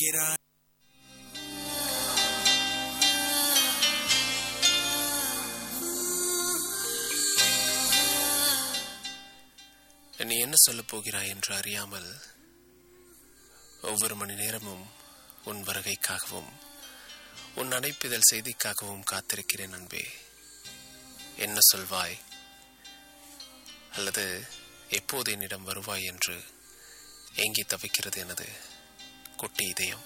போகிறாய் நீ என்ன சொல்லப் போகிறாய் என்று அறியாமல் ஒவ்வொரு மணி நேரமும் உன் வருகைக்காகவும் உன் அழைப்பிதழ் செய்திக்காகவும் காத்திருக்கிறேன் அன்பே என்ன சொல்வாய் அல்லது எப்போது என்னிடம் வருவாய் என்று ஏங்கி தவிக்கிறது எனது குட்டி இதயம்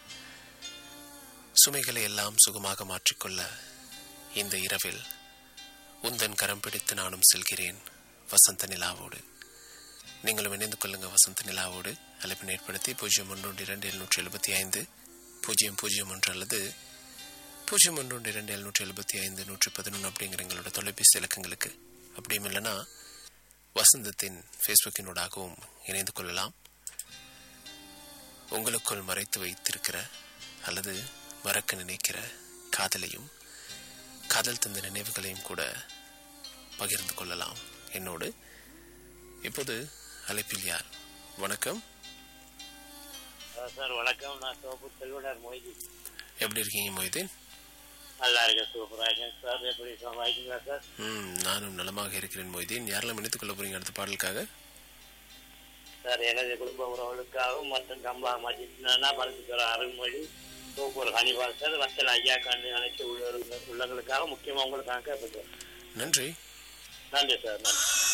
சுமைகளை எல்லாம் சுகமாக மாற்றிக்கொள்ள இந்த இரவில் உந்தன் கரம் பிடித்து நானும் செல்கிறேன் வசந்த நிலாவோடு நீங்களும் இணைந்து கொள்ளுங்க வசந்த நிலாவோடு அழைப்பினை ஏற்படுத்தி பூஜ்ஜியம் ஒன்று இரண்டு எழுநூற்றி எழுபத்தி ஐந்து பூஜ்ஜியம் பூஜ்ஜியம் ஒன்று அல்லது பூஜ்ஜியம் ஒன்று இரண்டு எழுநூற்றி எழுபத்தி ஐந்து நூற்றி பதினொன்று அப்படிங்கிற எங்களோட தொலைபேசி இலக்கங்களுக்கு அப்படியும் இல்லைன்னா வசந்தத்தின் ஃபேஸ்புக்கினூடாகவும் இணைந்து கொள்ளலாம் உங்களுக்குள் மறைத்து வைத்திருக்கிற அல்லது மறக்க நினைக்கிற காதலையும் காதல் தந்த நினைவுகளையும் கூட பகிர்ந்து கொள்ளலாம் என்னோடு இப்போது அழைப்பில் யார் வணக்கம் சார் வணக்கம் நான் சோப்பு செல்வனார் மொய்தி எப்படி இருக்கீங்க மொய்தீன் நல்லா இருக்கேன் சூப்பராக இருக்கேன் சார் எப்படி சமாளிக்கீங்களா சார் ம் நானும் நலமாக இருக்கிறேன் மொய்தீன் யாரெல்லாம் இணைத்துக் கொள்ள போறீங்க அடுத்த பாடலுக்காக சார் எனது குடும்ப உறவுகளுக்காகவும் மற்றும் கம்பா மஜித்னா Parameswara Arulmozhi super Hannibal sir வத்தல் ஐயா கண்டு அனைத்து உள்ளவர்கள் உள்ளங்களுக்காக முக்கியமாக உங்களுக்காக கேட்பேன் நன்றி நன்றி சார் நன்றி